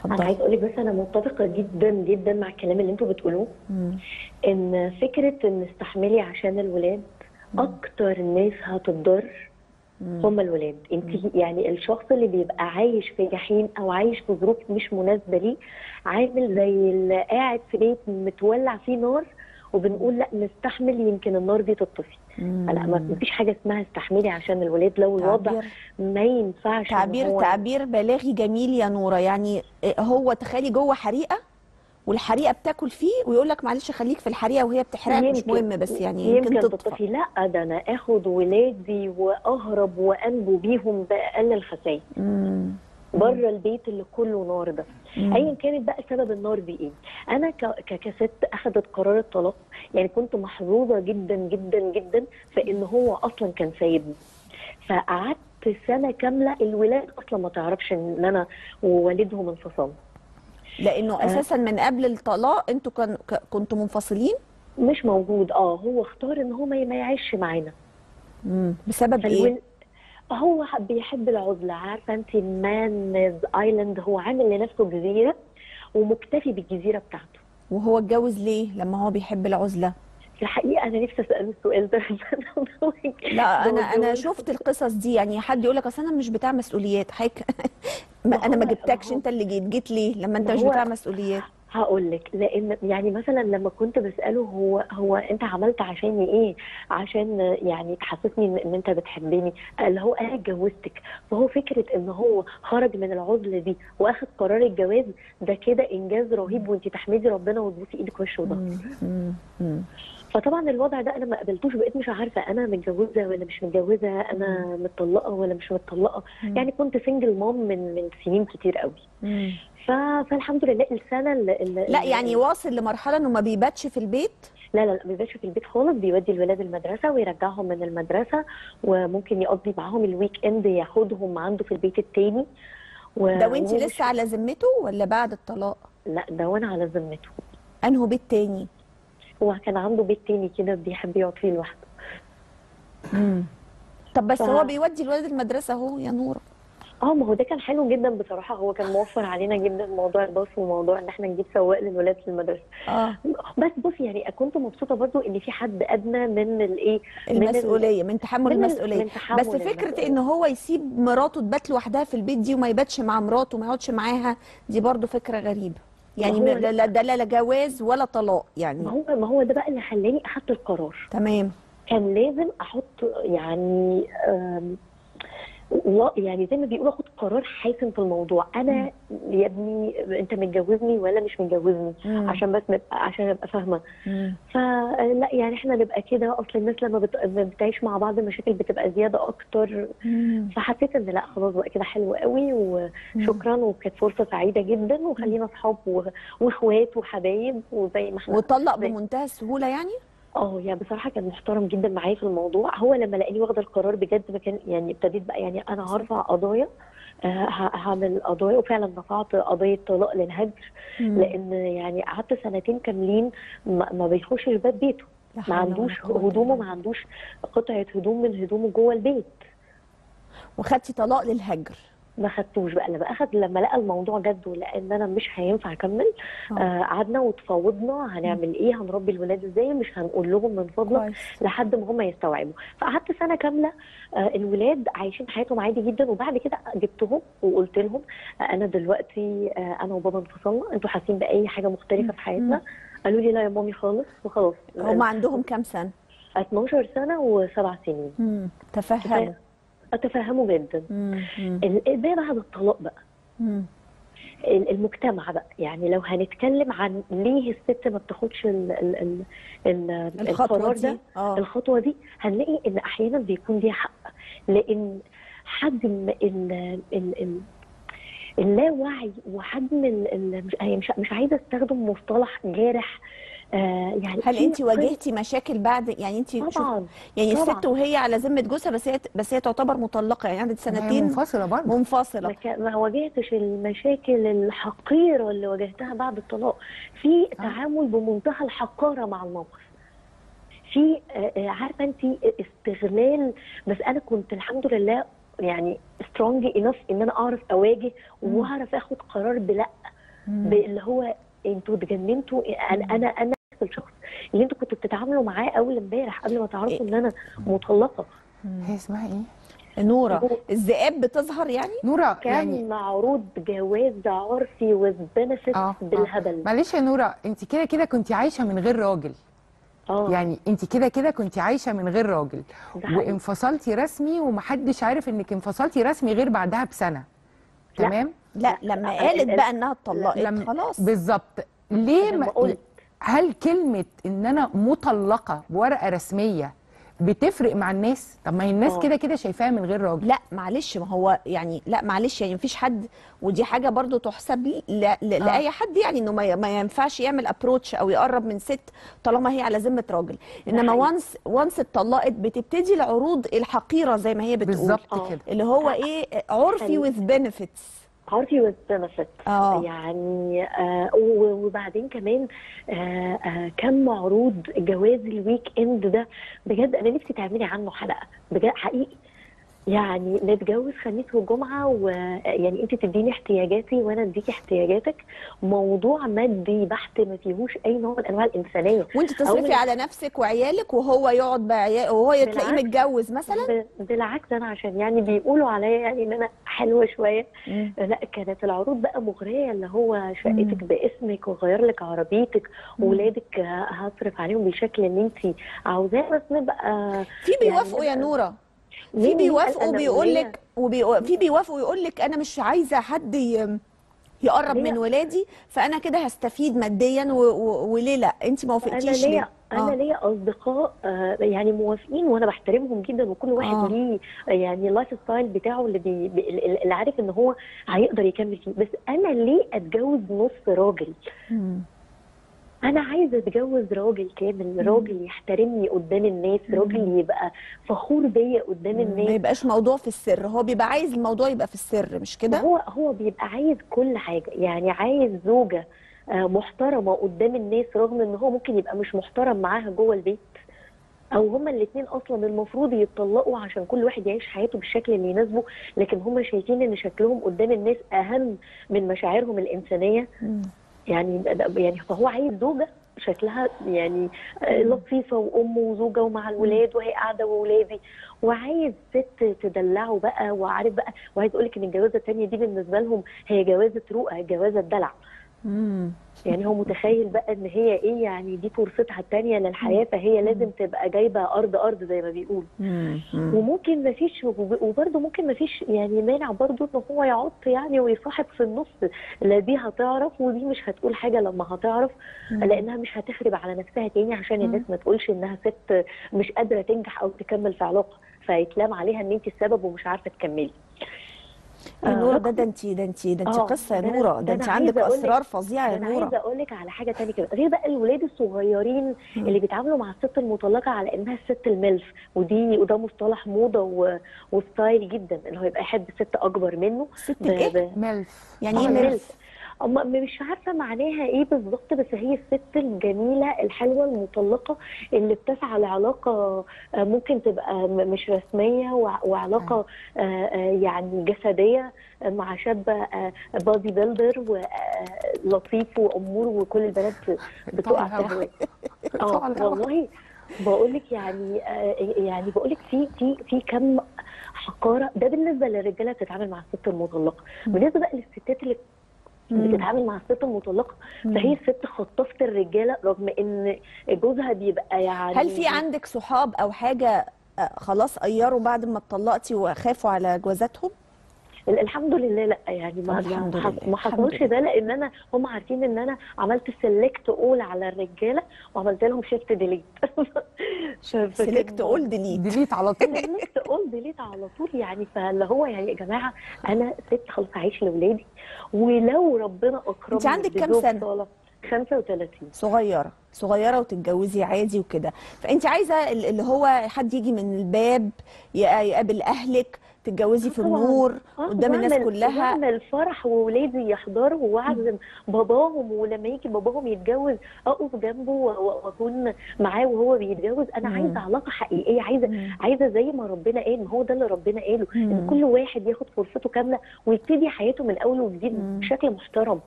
انا اتفضلي عايزه اقول لك بس انا متفقه جدا جدا مع الكلام اللي انتوا بتقولوه مم. ان فكره ان استحملي عشان الولاد اكتر ناس هتضر هم الولاد انت يعني الشخص اللي بيبقى عايش في جحيم او عايش في ظروف مش مناسبه ليه عامل زي اللي قاعد في بيت متولع فيه نار وبنقول لا نستحمل يمكن النار دي تطفي فلا ما فيش حاجه اسمها استحملي عشان الولاد لو الوضع تعبير ما ينفعش إن تعبير هو- تعبير بلاغي جميل يا نوره يعني هو تخيلي جوه حريقه والحريقه بتاكل فيه ويقول لك معلش خليك في الحريقه وهي بتحرقك مش يمكن- مهم بس يعني يمكن, يمكن تطفى تطفي لا ده انا اخد ولادي واهرب وانجو بيهم باقل الخسائر مم. بره البيت اللي كله نار ده مم. ايا كانت بقى سبب النار دي ايه انا ك- ك- كست اخذت قرار الطلاق يعني كنت محظوظه جدا جدا جدا في ان هو اصلا كان سايبني فقعدت سنه كامله الولاد اصلا ما تعرفش ان انا ووالدهم انفصلنا لانه اساسا من قبل الطلاق انتوا كان ك- كنتوا منفصلين مش موجود اه هو اختار ان هو ما ما يعيش معانا مم. بسبب ايه فالول... هو بيحب العزله عارفه انت مان ايلاند هو عامل لنفسه جزيره ومكتفي بالجزيره بتاعته وهو اتجوز ليه لما هو بيحب العزله في الحقيقه انا نفسي اساله السؤال ده لا انا هو انا اتجوز- شفت القصص دي يعني حد يقول لك اصل انا مش بتاع مسؤوليات حضرتك ما ما انا ما هو- جبتكش ما هو- انت اللي جيت جيت ليه لما انت ما مش هو- بتاع مسؤوليات هقول لك لان يعني مثلا لما كنت بساله هو هو انت عملت عشاني ايه عشان يعني تحسسني ان, إن انت بتحبني قال هو انا اتجوزتك فهو فكره ان هو خرج من العزله دي واخد قرار الجواز ده كده انجاز رهيب وانت تحمدي ربنا وتبوسي ايدك وشه وده مم. مم. مم. فطبعا الوضع ده انا ما قبلتوش بقيت مش عارفه انا متجوزه ولا مش متجوزه انا مطلقه ولا مش مطلقه مم. يعني كنت سنجل مام من من سنين كتير قوي مم. ف... فالحمد لله السنه اللي اللي لا يعني واصل لمرحله انه ما بيباتش في البيت لا لا لا ما بيبقاش في البيت خالص بيودي الولاد المدرسه ويرجعهم من المدرسه وممكن يقضي معاهم الويك اند ياخدهم عنده في البيت التاني و... ده وانت وهو لسه على ذمته ولا بعد الطلاق مش... لا ده وانا على ذمته انه بيت تاني هو كان عنده بيت تاني كده بيحب يقعد فيه لوحده طب بس ف- هو بيودي الولاد المدرسه اهو يا نوره اه ما هو ده كان حلو جدا بصراحه هو كان موفر علينا جدا موضوع الباص وموضوع ان احنا نجيب سواق للولاد في المدرسه اه بس بصي يعني كنت مبسوطه برضو ان في حد ادنى من الايه من ال- المسؤوليه من تحمل من ال- المسؤوليه من تحمل بس فكره المسؤولية. ان هو يسيب مراته تبات لوحدها في البيت دي وما يباتش مع مراته وما يقعدش معاها دي برضو فكره غريبه يعني ما هو لا لا- ده لا جواز ولا طلاق يعني ما هو ما هو ده بقى اللي خلاني اخدت القرار تمام كان لازم احط يعني آم، لا يعني زي ما بيقولوا اخد قرار حاسم في الموضوع انا يا ابني انت متجوزني ولا مش متجوزني مم. عشان بس نبقى عشان ابقى فاهمه مم. فلا يعني احنا نبقى كده اصل الناس لما بت- بتعيش مع بعض المشاكل بتبقى زياده اكتر مم. فحسيت ان لا خلاص بقى كده حلو قوي وشكرا وكانت فرصه سعيده جدا وخلينا اصحاب و- واخوات وحبايب وزي ما احنا وطلق زي- بمنتهى السهوله يعني اه يعني بصراحه كان محترم جدا معايا في الموضوع هو لما لقاني واخده القرار بجد ما كان يعني ابتديت بقى يعني انا هرفع قضايا آه، ه- هعمل قضايا وفعلا رفعت قضيه طلاق للهجر لان يعني قعدت سنتين كاملين ما ما بيخشش باب بيته لا ما حول ولا عندوش قوة هدومه إلا ما عندوش قطعه هدوم من هدومه جوه البيت وخدتي طلاق للهجر ما خدتوش بقى لما اخد لما لقى الموضوع جد ولقى ان انا مش هينفع اكمل آه. آه، قعدنا وتفاوضنا هنعمل ايه هنربي الولاد ازاي مش هنقول لهم من فضلك كويس لحد ما هم يستوعبوا فقعدت سنه كامله آه، الولاد عايشين حياتهم عادي جدا وبعد كده جبتهم وقلت لهم آه، انا دلوقتي آه، انا وبابا انفصلنا انتوا حاسين باي حاجه مختلفه في حياتنا قالوا لي لا يا مامي خالص وخلاص هم عندهم كام سنه 12 سنه وسبع سنين مم. تفهموا اتفهموا جدا مم. مم. ال- ده بعد الطلاق بقى مم. ال- المجتمع بقى يعني لو هنتكلم عن ليه الست ما بتاخدش ال ال ال ال الخطوه القرار دي ده اه الخطوه دي هنلاقي ان احيانا بيكون ليها حق لان حجم ال ال ال اللاوعي وحجم ال ال مش هي مش, مش عايزه استخدم مصطلح جارح آه يعني هل في انت واجهتي مشاكل بعد يعني انت شوف- طبعا يعني طبعاً. الست وهي على ذمه جوزها بس هي بس هي تعتبر مطلقه يعني عندك ما هي سنتين منفصله برضه ما, منفصله كا- ما واجهتش المشاكل الحقيره اللي واجهتها بعد الطلاق في تعامل بمنتهى الحقاره مع الموقف في آه، آه، عارفه انت استغلال بس انا كنت الحمد لله يعني سترونج انف ان انا اعرف اواجه واعرف اخد قرار بلا ب- اللي هو انتوا اتجننتوا انا انا انا نفس الشخص اللي انتوا كنتوا بتتعاملوا معاه اول امبارح قبل ما تعرفوا ان انا مطلقه هي اسمها ايه نوره الذئاب بتظهر يعني نوره كان يعني معروض جواز عرفي وبنفيت آه، آه. بالهبل معلش يا نوره انت كده كده كنت عايشه من غير راجل اه يعني انت كده كده كنت عايشه من غير راجل ده حقيقي. وانفصلتي رسمي ومحدش عارف انك انفصلتي رسمي غير بعدها بسنه لا. تمام لا لما لا، قالت ال- بقى انها اتطلقت لما- خلاص بالظبط ليه لما ما قلت هل كلمه ان انا مطلقه بورقه رسميه بتفرق مع الناس طب ما هي الناس آه. كده كده شايفاها من غير راجل لا معلش ما هو يعني لا معلش يعني مفيش حد ودي حاجه برضو تحسب ل- ل- ل- لاي حد يعني انه ما ما ينفعش يعمل ابروتش او يقرب من ست طالما هي على ذمه راجل انما حقيقي. وانس وانس اتطلقت بتبتدي العروض الحقيره زي ما هي بتقول بالظبط آه. كده اللي هو ايه عرفي خلي- with benefits عرفي والبنفيت اه يعني آه و- وبعدين كمان آه آه كم معروض جواز الويك اند ده بجد انا نفسي تعملي عنه حلقه بجد حقيقي يعني نتجوز خميس وجمعه ويعني انت تديني احتياجاتي وانا اديكي احتياجاتك موضوع مادي بحت ما فيهوش اي نوع من انواع الانسانيه وانت تصرفي أول- على نفسك وعيالك وهو يقعد بعيال وهو تلاقيه بالعكس. متجوز مثلا ب- بالعكس انا عشان يعني بيقولوا عليا يعني ان انا حلوه شويه لا كانت العروض بقى مغريه اللي هو شقتك باسمك وغير لك عربيتك وولادك آه، هصرف عليهم بالشكل اللي انت عاوزاه بس نبقى في بيوافقوا يا نبقى- نوره في مين بيوافقوا يسأل بيقول أولية؟ لك وبيو... في بيوافقوا يقول لك انا مش عايزه حد ي... يقرب ليه؟ من ولادي فانا كده هستفيد ماديا و... و... وليه لا انت ما انا وافقتيش ليا ليه انا آه. ليا اصدقاء آه، يعني موافقين وانا بحترمهم جدا وكل واحد آه. ليه آه، يعني اللايف ستايل بتاعه اللي بي بي- اللي عارف ان هو هيقدر يكمل فيه بس انا ليه اتجوز نص راجل مم. انا عايزه اتجوز راجل كامل راجل يحترمني قدام الناس راجل يبقى فخور بيا قدام ما الناس يبقاش موضوع في السر هو بيبقى عايز الموضوع يبقى في السر مش كده هو هو بيبقى عايز كل حاجه يعني عايز زوجه آه، محترمه قدام الناس رغم ان هو ممكن يبقى مش محترم معاها جوه البيت او هما الاثنين اصلا المفروض يتطلقوا عشان كل واحد يعيش حياته بالشكل اللي يناسبه لكن هما شايفين ان شكلهم قدام الناس اهم من مشاعرهم الانسانيه مم. يعني يعني فهو عايز زوجه شكلها يعني آه، لطيفه وام وزوجه ومع الولاد وهي قاعده وولادي وعايز ست تدلعه بقى وعارف بقى وعايز اقول لك ان الجوازه الثانيه دي بالنسبه لهم هي جوازه رؤى جوازه دلع مم. يعني هو متخيل بقى ان هي ايه يعني دي فرصتها الثانيه للحياه فهي لازم تبقى جايبه ارض ارض زي ما بيقولوا مم. مم. وممكن ما فيش وبرده ممكن ما فيش يعني مانع برده ان هو يعط يعني ويصاحب في النص لا دي هتعرف ودي مش هتقول حاجه لما هتعرف لانها مش هتخرب على نفسها تاني عشان الناس ما تقولش انها ست مش قادره تنجح او تكمل في علاقه فيتلام عليها ان انت السبب ومش عارفه تكملي يا نوره آه، ده ده انت ده انت ده انت آه، قصه يا ده أنا- نوره ده ده انت أنا عندك عايزة أقول لك- اسرار فظيعه يا انا عايزه نوره اقول لك على حاجه تانية كده غير بقى الولاد الصغيرين اللي بيتعاملوا مع الست المطلقه على انها الست الملف ودي وده مصطلح موضه و... وستايل جدا ان هو يبقى يحب ست اكبر منه ست ب- الايه ب- ملف يعني آه، ايه ملف. ملف أما مش عارفه معناها ايه بالظبط بس هي الست الجميله الحلوه المطلقه اللي بتسعى لعلاقه آه، ممكن تبقى م- مش رسميه وع- وعلاقه آه، آه، يعني جسديه آه، مع شاب آه، بادي بيلدر ولطيف وامور وكل البنات بتقع طالع تهوى طالع اه الهوا. والله بقول لك يعني آه، يعني بقول لك في في في كم حقاره ده بالنسبه للرجاله بتتعامل مع الست المطلقه بالنسبه بقى للستات اللي بتتعامل مع الست المطلقه فهي الست خطافه الرجاله رغم ان جوزها بيبقى يعني هل في عندك صحاب او حاجه آه، خلاص قيروا بعد ما اتطلقتي وخافوا على جوازاتهم الحمد لله لا يعني ما الحمد ما, لله، ما الحمد حصلش لله. ده لان انا هم عارفين ان انا عملت سيلكت اول على الرجاله وعملت لهم شيفت ديليت سيلكت اول ديليت ديليت على طول سيلكت اول ديليت على طول يعني فاللي هو يعني يا جماعه انا ست خلاص هعيش لاولادي ولو ربنا اكرمني أنت عندك كام بزوج سنة؟ صالح 35 صغيره صغيره وتتجوزي عادي وكده فانت عايزه ال- اللي هو حد يجي من الباب يق- يقابل اهلك تتجوزي في طبعاً. النور آه، قدام الناس وأعمل- كلها واعمل فرح وولادي يحضروا واعزم باباهم ولما يجي باباهم يتجوز اقف جنبه و- و- واكون معاه وهو بيتجوز انا مم. عايزه علاقه حقيقيه عايزه مم. عايزه زي ما ربنا قال ما هو ده اللي ربنا قاله ان مم. كل واحد ياخد فرصته كامله ويبتدي حياته من اول وجديد مم. بشكل محترم